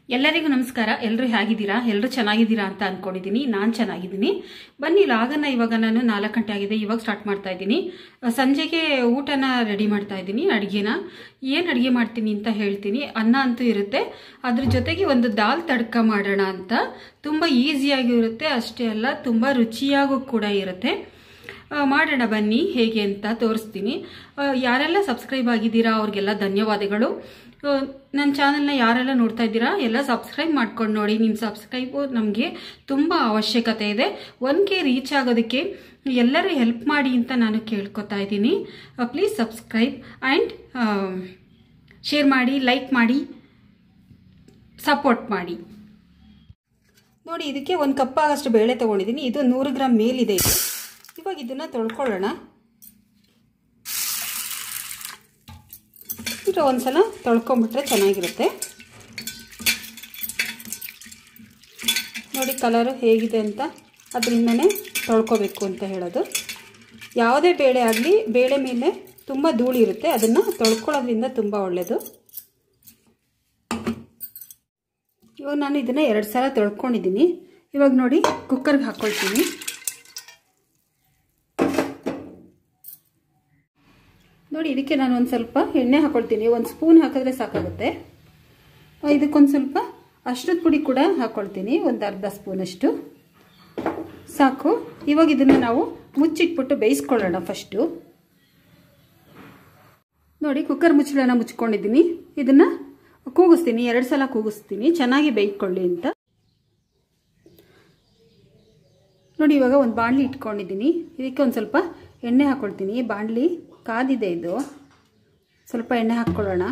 ಎಲ್ಲರಿಗೂ ನಮಸ್ಕಾರ ಎಲ್ಲರೂ ಹೇಗಿದ್ದೀರಾ ಎಲ್ಲರೂ ಚೆನ್ನಾಗಿದ್ದೀರಾ ಅಂತ ಅಂದ್ಕೊಂಡಿದ್ದೀನಿ ನಾನು ಚೆನ್ನಾಗಿದ್ದೀನಿ ಬನ್ನಿ ಲಾಗನ್ನ ಇವಾಗ ನಾನು ನಾಲ್ಕು ಗಂಟೆ ಆಗಿದೆ ಇವಾಗ ಸ್ಟಾರ್ಟ್ ಮಾಡ್ತಾ ಇದ್ದೀನಿ ಅಹ್, ಸಂಜೆಗೆ ಊಟನ ರೆಡಿ ಮಾಡ್ತಾ ಇದ್ದೀನಿ ಅಡುಗೆನ ಏನು ಅಡುಗೆ ಮಾಡ್ತೀನಿ ಅಂತ ಹೇಳ್ತೀನಿ ಅನ್ನ ಅಂತೂ ಇರುತ್ತೆ ಅದ್ರ ಜೊತೆಗೆ ಒಂದು ದಾಲ್ ತಡ್ಕ ಮಾಡೋಣ ಅಂತ ತುಂಬ ಈಸಿಯಾಗಿ ಇರುತ್ತೆ ಅಷ್ಟೇ ಅಲ್ಲ ತುಂಬ ರುಚಿಯಾಗೂ ಕೂಡ ಇರುತ್ತೆ ಆ, ಮಾಡೋಣ ಬನ್ನಿ ಹೇಗೆ ಅಂತ ತೋರಿಸ್ತೀನಿ ಆ, ಯಾರೆಲ್ಲ ಸಬ್ಸ್ಕ್ರೈಬ್ ಆಗಿದ್ದೀರಾ ಅವ್ರಿಗೆಲ್ಲ ಧನ್ಯವಾದಗಳು ಆ, ನನ್ನ ಚಾನಲ್ನ ಯಾರೆಲ್ಲ ನೋಡ್ತಾ ಇದ್ದೀರಾ ಎಲ್ಲ ಸಬ್ಸ್ಕ್ರೈಬ್ ಮಾಡ್ಕೊಂಡು ನೋಡಿ ನಿಮ್ಮ ಸಬ್ಸ್ಕ್ರೈಬು ನಮಗೆ ತುಂಬ ಅವಶ್ಯಕತೆ ಇದೆ ಒನ್ ಕೆ ರೀಚ್ ಆಗೋದಕ್ಕೆ ಎಲ್ಲರೂ ಹೆಲ್ಪ್ ಮಾಡಿ ಅಂತ ನಾನು ಕೇಳ್ಕೊತಾ ಇದ್ದೀನಿ ಪ್ಲೀಸ್ ಸಬ್ಸ್ಕ್ರೈಬ್ ಆ್ಯಂಡ್ ಶೇರ್ ಮಾಡಿ ಲೈಕ್ ಮಾಡಿ ಸಪೋರ್ಟ್ ಮಾಡಿ ನೋಡಿ ಇದಕ್ಕೆ ಒಂದು ಕಪ್ ಆಗಷ್ಟು ಬೇಳೆ ತೊಗೊಂಡಿದ್ದೀನಿ ಇದು ನೂರು ಗ್ರಾಮ್ ಮೇಲಿದೆ ಇದು ಇವಾಗ ಇದನ್ನು ತೊಳ್ಕೊಳ್ಳೋಣ ಇದು ಒಂದ್ಸಲ ತೊಳ್ಕೊಂಬಿಟ್ರೆ ಚೆನ್ನಾಗಿರುತ್ತೆ ನೋಡಿ ಕಲರು ಹೇಗಿದೆ ಅಂತ ಅದರಿಂದನೇ ತೊಳ್ಕೊಬೇಕು ಅಂತ ಹೇಳೋದು ಯಾವುದೇ ಬೇಳೆ ಆಗಲಿ ಬೇಳೆ ಮೇಲೆ ತುಂಬ ಧೂಳು ಇರುತ್ತೆ ಅದನ್ನು ತೊಳ್ಕೊಳ್ಳೋದ್ರಿಂದ ತುಂಬ ಒಳ್ಳೆಯದು ಇವಾಗ ನಾನು ಇದನ್ನು ಎರಡು ಸಲ ತೊಳ್ಕೊಂಡಿದ್ದೀನಿ ಇವಾಗ ನೋಡಿ ಕುಕ್ಕರ್ಗೆ ಹಾಕ್ಕೊಳ್ತೀನಿ ನೋಡಿ ಇದಕ್ಕೆ ನಾನು ಒಂದು ಸ್ವಲ್ಪ ಎಣ್ಣೆ ಹಾಕೊಳ್ತೀನಿ ಒಂದು ಸ್ಪೂನ್ ಹಾಕಿದ್ರೆ ಸಾಕಾಗುತ್ತೆ ಇದಕ್ಕೊಂದು ಸ್ವಲ್ಪ ಅಷ್ಟದ ಪುಡಿ ಕೂಡ ಹಾಕ್ಕೊಳ್ತೀನಿ ಒಂದು ಅರ್ಧ ಸ್ಪೂನಷ್ಟು ಸಾಕು ಇವಾಗ ಇದನ್ನು ನಾವು ಮುಚ್ಚಿಟ್ಬಿಟ್ಟು ಬೇಯಿಸ್ಕೊಳ್ಳೋಣ ಫಸ್ಟು ನೋಡಿ ಕುಕ್ಕರ್ ಮುಚ್ಚಳನ ಮುಚ್ಕೊಂಡಿದ್ದೀನಿ ಇದನ್ನು ಕೂಗಿಸ್ತೀನಿ ಎರಡು ಸಲ ಕೂಗಿಸ್ತೀನಿ ಚೆನ್ನಾಗಿ ಬೇಯ್ಕೊಳ್ಳಿ ಅಂತ ನೋಡಿ ಇವಾಗ ಒಂದು ಬಾಣಲಿ ಇಟ್ಕೊಂಡಿದ್ದೀನಿ ಇದಕ್ಕೆ ಒಂದು ಸ್ವಲ್ಪ ಎಣ್ಣೆ ಹಾಕ್ಕೊಳ್ತೀನಿ ಬಾಣಲಿ ಕಾದಿದೆ ಇದು ಸ್ವಲ್ಪ ಎಣ್ಣೆ ಹಾಕ್ಕೊಳ್ಳೋಣ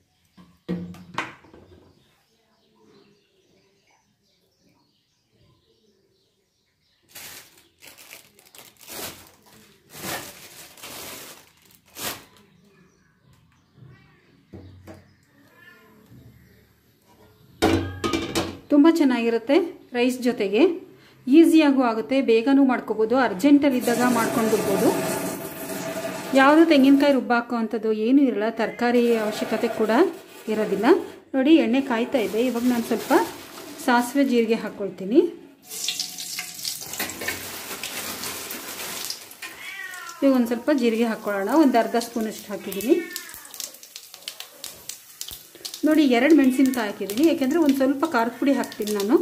ತುಂಬ ಚೆನ್ನಾಗಿರುತ್ತೆ ರೈಸ್ ಜೊತೆಗೆ ಈಸಿಯಾಗೂ ಆಗುತ್ತೆ ಬೇಗನೂ ಮಾಡ್ಕೋಬೋದು ಅರ್ಜೆಂಟಲ್ಲಿದ್ದಾಗ ಮಾಡ್ಕೊಂಡು ಬಿಡ್ಬೋದು ಯಾವುದು ತೆಂಗಿನಕಾಯಿ ರುಬ್ಬಾಕೋ ಅಂಥದ್ದು ಏನೂ ಇರಲ್ಲ ತರಕಾರಿ ಅವಶ್ಯಕತೆ ಕೂಡ ಇರೋದಿಲ್ಲ ನೋಡಿ ಎಣ್ಣೆ ಕಾಯ್ತಾ ಇದೆ ಇವಾಗ ನಾನು ಸ್ವಲ್ಪ ಸಾಸಿವೆ ಜೀರಿಗೆ ಹಾಕ್ಕೊಳ್ತೀನಿ ಇವಾಗ ಒಂದು ಸ್ವಲ್ಪ ಜೀರಿಗೆ ಹಾಕ್ಕೊಳ್ಳೋಣ ಒಂದು ಅರ್ಧ ಸ್ಪೂನಷ್ಟು ಹಾಕಿದ್ದೀನಿ ನೋಡಿ ಎರಡು ಮೆಣಸಿನ್ಕಾಯಿ ಹಾಕಿದ್ದೀನಿ ಯಾಕೆಂದರೆ ಒಂದು ಸ್ವಲ್ಪ ಖಾರದ ಪುಡಿ ಹಾಕ್ತೀನಿ ನಾನು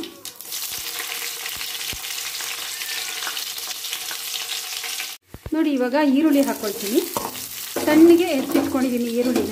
ನೋಡಿ ಇವಾಗ ಈರುಳ್ಳಿ ಹಾಕ್ಕೊಳ್ತೀನಿ ಸಣ್ಣಗೆ ಹೆಚ್ಚಿಟ್ಕೊಂಡಿದ್ದೀನಿ ಈರುಳ್ಳಿನ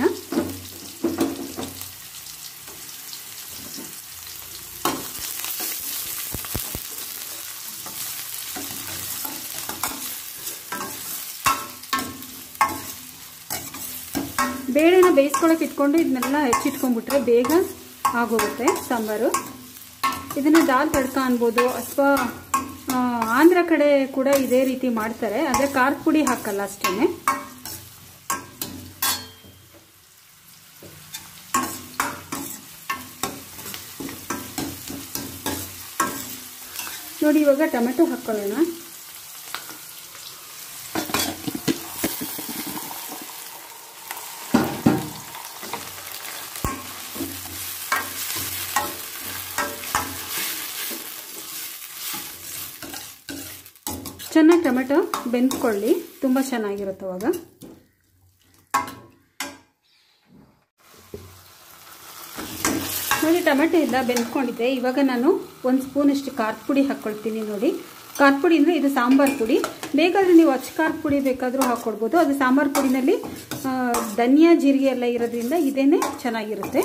ಬೇಳೆನ ಬೇಯಿಸ್ಕೊಳಕ್ಕೆ ಇಟ್ಕೊಂಡು ಇದನ್ನೆಲ್ಲ ಹೆಚ್ಚಿಟ್ಕೊಂಡ್ಬಿಟ್ರೆ ಬೇಗ ಆಗೋಗುತ್ತೆ ಸಾಂಬಾರು ಇದನ್ನು ದಾಲ್ ತಡ್ಕ ಅನ್ಬೋದು ಅಥವಾ ಆಂಧ್ರ ಕಡೆ ಕೂಡ ಇದೇ ರೀತಿ ಮಾಡ್ತಾರೆ ಆದರೆ ಖಾರದ ಪುಡಿ ಹಾಕಲ್ಲ ಅಷ್ಟೇ ನೋಡಿ ಇವಾಗ ಟೊಮೆಟೊ ಹಾಕ್ಕೊಳ್ಳೋಣ ಚೆನ್ನಾಗಿ ಟೊಮೆಟೊ ಬೆಂದ್ಕೊಳ್ಳಿ ತುಂಬ ಚೆನ್ನಾಗಿರುತ್ತೆ ಅವಾಗ ನೋಡಿ ಟೊಮೆಟೊ ಎಲ್ಲ ಬೆಂದ್ಕೊಂಡಿದೆ ಇವಾಗ ನಾನು ಒಂದು ಸ್ಪೂನಷ್ಟು ಖಾರದ ಪುಡಿ ಹಾಕ್ಕೊಳ್ತೀನಿ ನೋಡಿ ಖಾರದ ಪುಡಿ ಅಂದರೆ ಇದು ಸಾಂಬಾರು ಪುಡಿ ಬೇಕಾದರೆ ನೀವು ಅಚ್ಚ ಖಾರದ ಪುಡಿ ಬೇಕಾದರೂ ಹಾಕ್ಕೊಡ್ಬೋದು ಅದು ಸಾಂಬಾರು ಪುಡಿನಲ್ಲಿ ಧನಿಯಾ ಜೀರಿಗೆ ಎಲ್ಲ ಇರೋದ್ರಿಂದ ಇದೇನೆ ಚೆನ್ನಾಗಿರುತ್ತೆ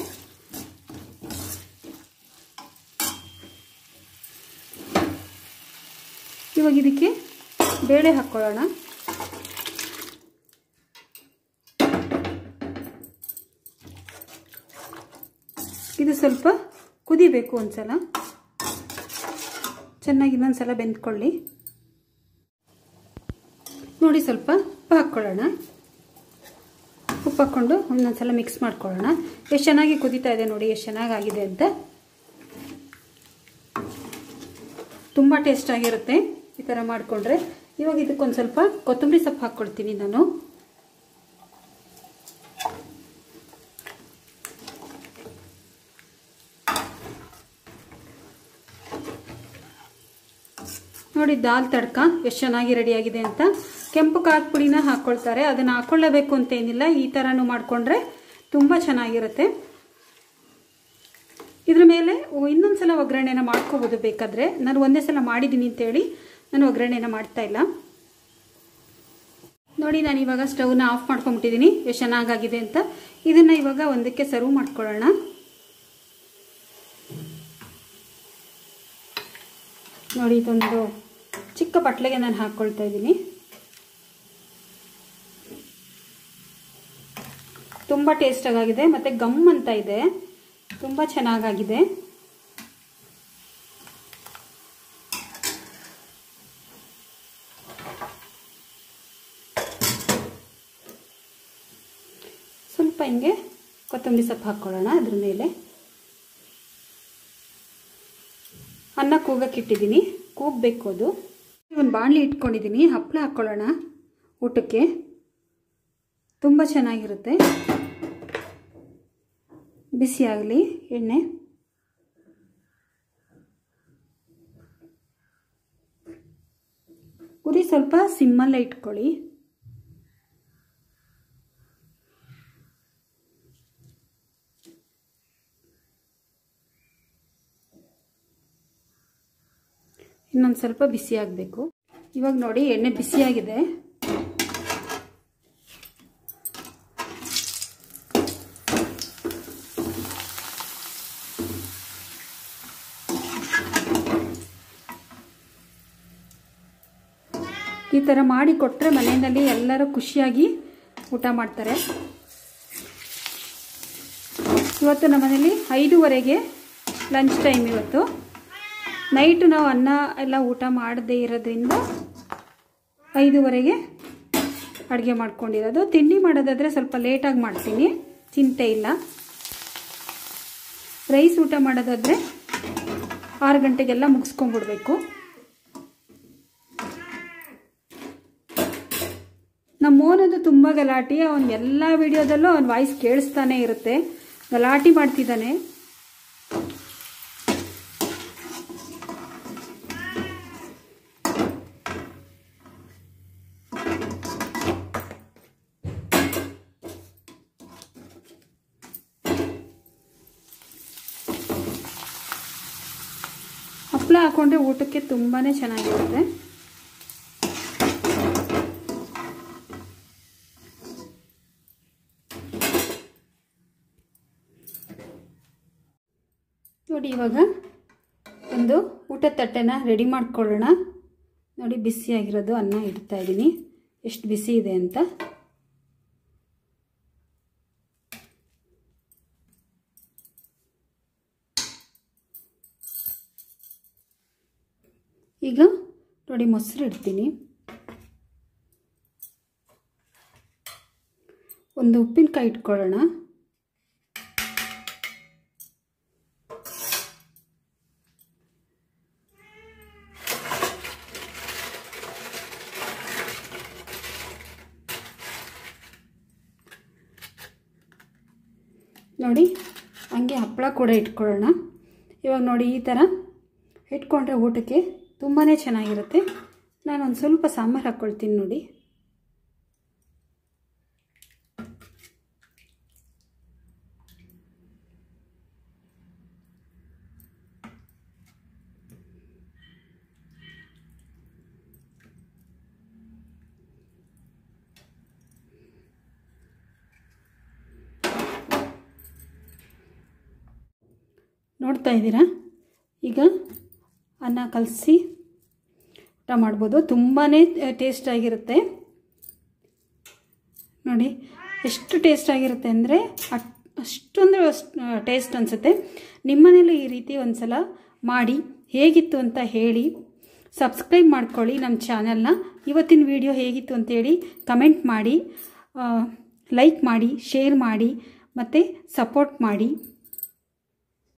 ಇವಾಗ ಇದಕ್ಕೆ ಬೇಳೆ ಹಾಕ್ಕೊಳ್ಳೋಣ ಇದು ಸ್ವಲ್ಪ ಕುದಿಬೇಕು ಒಂದ್ಸಲ ಚೆನ್ನಾಗಿ ಇನ್ನೊಂದ್ಸಲ ಬೆಂದ್ಕೊಳ್ಳಿ ನೋಡಿ ಸ್ವಲ್ಪ ಉಪ್ಪು ಹಾಕ್ಕೊಳ್ಳೋಣ ಉಪ್ಪು ಹಾಕ್ಕೊಂಡು ಒಂದೊಂದ್ಸಲ ಮಿಕ್ಸ್ ಮಾಡ್ಕೊಳ್ಳೋಣ ಎಷ್ಟು ಚೆನ್ನಾಗಿ ಕುದೀತಾ ಇದೆ ನೋಡಿ ಎಷ್ಟು ಚೆನ್ನಾಗಾಗಿದೆ ಅಂತ ತುಂಬ ಟೇಸ್ಟಾಗಿರುತ್ತೆ ಈ ಥರ ಮಾಡಿಕೊಂಡ್ರೆ ಇವಾಗ ಇದಕ್ಕೊಂದು ಸ್ವಲ್ಪ ಕೊತ್ತಂಬರಿ ಸೊಪ್ಪು ಹಾಕ್ಕೊಳ್ತೀನಿ ನಾನು ನೋಡಿ ದಾಲ್ ತಡ್ಕ ಎಷ್ಟು ಚೆನ್ನಾಗಿ ರೆಡಿಯಾಗಿದೆ ಅಂತ ಕೆಂಪು ಖಾರದ ಪುಡಿನ ಹಾಕ್ಕೊಳ್ತಾರೆ ಅದನ್ನು ಹಾಕ್ಕೊಳ್ಳೇಬೇಕು ಅಂತ ಏನಿಲ್ಲ ಈ ಥರನೂ ಮಾಡಿಕೊಂಡ್ರೆ ತುಂಬ ಚೆನ್ನಾಗಿರುತ್ತೆ ಇದ್ರ ಮೇಲೆ ಇನ್ನೊಂದು ಸಲ ಒಗ್ಗರಣೆನ ಮಾಡ್ಕೋಬೋದು ಬೇಕಾದರೆ ನಾನು ಒಂದೇ ಸಲ ಮಾಡಿದ್ದೀನಿ ಅಂತೇಳಿ ನಾನು ಒಗ್ಗರಣೆನ ಮಾಡ್ತಾ ಇಲ್ಲ ನೋಡಿ ನಾನು ಇವಾಗ ಸ್ಟವ್ನ ಆಫ್ ಮಾಡ್ಕೊಂಬಿಟ್ಟಿದ್ದೀನಿ ಎಷ್ಟು ಚೆನ್ನಾಗಾಗಿದೆ ಅಂತ ಇದನ್ನು ಇವಾಗ ಒಂದಕ್ಕೆ ಸರ್ವ್ ಮಾಡ್ಕೊಳ್ಳೋಣ ನೋಡಿ ಇದೊಂದು ಚಿಕ್ಕ ಬಟ್ಲೆಗೆ ನಾನು ಹಾಕ್ಕೊಳ್ತಾ ಇದ್ದೀನಿ ತುಂಬ ಟೇಸ್ಟಾಗಿದೆ ಮತ್ತು ಗಮ್ ಅಂತ ಇದೆ ತುಂಬ ಚೆನ್ನಾಗಾಗಿದೆ ಸ್ವಲ್ಪ ಹಿಂಗೆ ಕೊತ್ತಂಬರಿ ಸೊಪ್ಪು ಹಾಕ್ಕೊಳ್ಳೋಣ ಅದ್ರ ಮೇಲೆ ಅನ್ನ ಕೂಗಕ್ಕಿಟ್ಟಿದ್ದೀನಿ ಕೂಗಬೇಕು ಅದು ಒಂದು ಬಾಣಲಿ ಇಟ್ಕೊಂಡಿದ್ದೀನಿ ಹಪ್ಪಳ ಹಾಕ್ಕೊಳ್ಳೋಣ ಊಟಕ್ಕೆ ತುಂಬ ಚೆನ್ನಾಗಿರುತ್ತೆ ಬಿಸಿ ಆಗಲಿ ಎಣ್ಣೆ ಉರಿ ಸ್ವಲ್ಪ ಸಿಮ್ಮಲ್ಲೇ ಇಟ್ಕೊಳ್ಳಿ ಇನ್ನೊಂದು ಸ್ವಲ್ಪ ಬಿಸಿ ಆಗಬೇಕು ಇವಾಗ ನೋಡಿ ಎಣ್ಣೆ ಬಿಸಿಯಾಗಿದೆ ಈ ಥರ ಮಾಡಿ ಕೊಟ್ಟರೆ ಮನೆಯಲ್ಲಿ ಎಲ್ಲರೂ ಖುಷಿಯಾಗಿ ಊಟ ಮಾಡ್ತಾರೆ ಇವತ್ತು ನಮ್ಮ ಮನೇಲಿ ಐದೂವರೆಗೆ ಲಂಚ್ ಟೈಮ್ ಇವತ್ತು ನೈಟು ನಾವು ಅನ್ನ ಎಲ್ಲ ಊಟ ಮಾಡದೇ ಇರೋದ್ರಿಂದ ಐದೂವರೆಗೆ ಅಡುಗೆ ಮಾಡ್ಕೊಂಡಿರೋದು ತಿಂಡಿ ಮಾಡೋದಾದರೆ ಸ್ವಲ್ಪ ಲೇಟಾಗಿ ಮಾಡ್ತೀನಿ ಚಿಂತೆ ಇಲ್ಲ ರೈಸ್ ಊಟ ಮಾಡೋದಾದರೆ ಆರು ಗಂಟೆಗೆಲ್ಲ ಮುಗಿಸ್ಕೊಂಡ್ಬಿಡ್ಬೇಕು ನಮ್ಮ ಮೋನದು ತುಂಬ ಗಲಾಟೆ ಅವನು ಎಲ್ಲ ವಿಡಿಯೋದಲ್ಲೂ ಅವನ ವಾಯ್ಸ್ ಕೇಳಿಸ್ತಾನೆ ಇರುತ್ತೆ ಗಲಾಟೆ ಮಾಡ್ತಿದ್ದಾನೆ ಹಪ್ಪಳ ಹಾಕೊಂಡ್ರೆ ಊಟಕ್ಕೆ ತುಂಬಾ ಚೆನ್ನಾಗಿರುತ್ತೆ ನೋಡಿ ಇವಾಗ ಒಂದು ಊಟದ ತಟ್ಟೆನ ರೆಡಿ ಮಾಡ್ಕೊಳ್ಳೋಣ ನೋಡಿ ಬಿಸಿಯಾಗಿರೋದು ಅನ್ನ ಇಡ್ತಾ ಇದ್ದೀನಿ ಎಷ್ಟು ಬಿಸಿ ಇದೆ ಅಂತ ಈಗ ನೋಡಿ ಮೊಸರು ಇಡ್ತೀನಿ ಒಂದು ಉಪ್ಪಿನಕಾಯಿ ಇಟ್ಕೊಳ್ಳೋಣ ನೋಡಿ ಹಂಗೆ ಹಪ್ಪಳ ಕೂಡ ಇಟ್ಕೊಳ್ಳೋಣ ಇವಾಗ ನೋಡಿ ಈ ಥರ ಇಟ್ಕೊಂಡ್ರೆ ಊಟಕ್ಕೆ ತುಂಬಾ ಚೆನ್ನಾಗಿರುತ್ತೆ ನಾನೊಂದು ಸ್ವಲ್ಪ ಸಾಂಬಾರು ಹಾಕ್ಕೊಳ್ತೀನಿ ನೋಡಿ ನೋಡ್ತಾ ಇದ್ದೀರಾ ಈಗ ಅನ್ನ ಕಲಸಿ ಊಟ ಮಾಡ್ಬೋದು ತುಂಬಾ ಟೇಸ್ಟಾಗಿರುತ್ತೆ ನೋಡಿ ಎಷ್ಟು ಟೇಸ್ಟಾಗಿರುತ್ತೆ ಅಂದರೆ ಅಷ್ಟೊಂದು ಟೇಸ್ಟ್ ಅನಿಸುತ್ತೆ ನಿಮ್ಮನೇಲಿ ಈ ರೀತಿ ಒಂದು ಸಲ ಮಾಡಿ ಹೇಗಿತ್ತು ಅಂತ ಹೇಳಿ ಸಬ್ಸ್ಕ್ರೈಬ್ ಮಾಡ್ಕೊಳ್ಳಿ ನಮ್ಮ ಚಾನಲ್ನ ಇವತ್ತಿನ ವಿಡಿಯೋ ಹೇಗಿತ್ತು ಅಂತೇಳಿ ಕಮೆಂಟ್ ಮಾಡಿ ಲೈಕ್ ಮಾಡಿ ಶೇರ್ ಮಾಡಿ ಮತ್ತು ಸಪೋರ್ಟ್ ಮಾಡಿ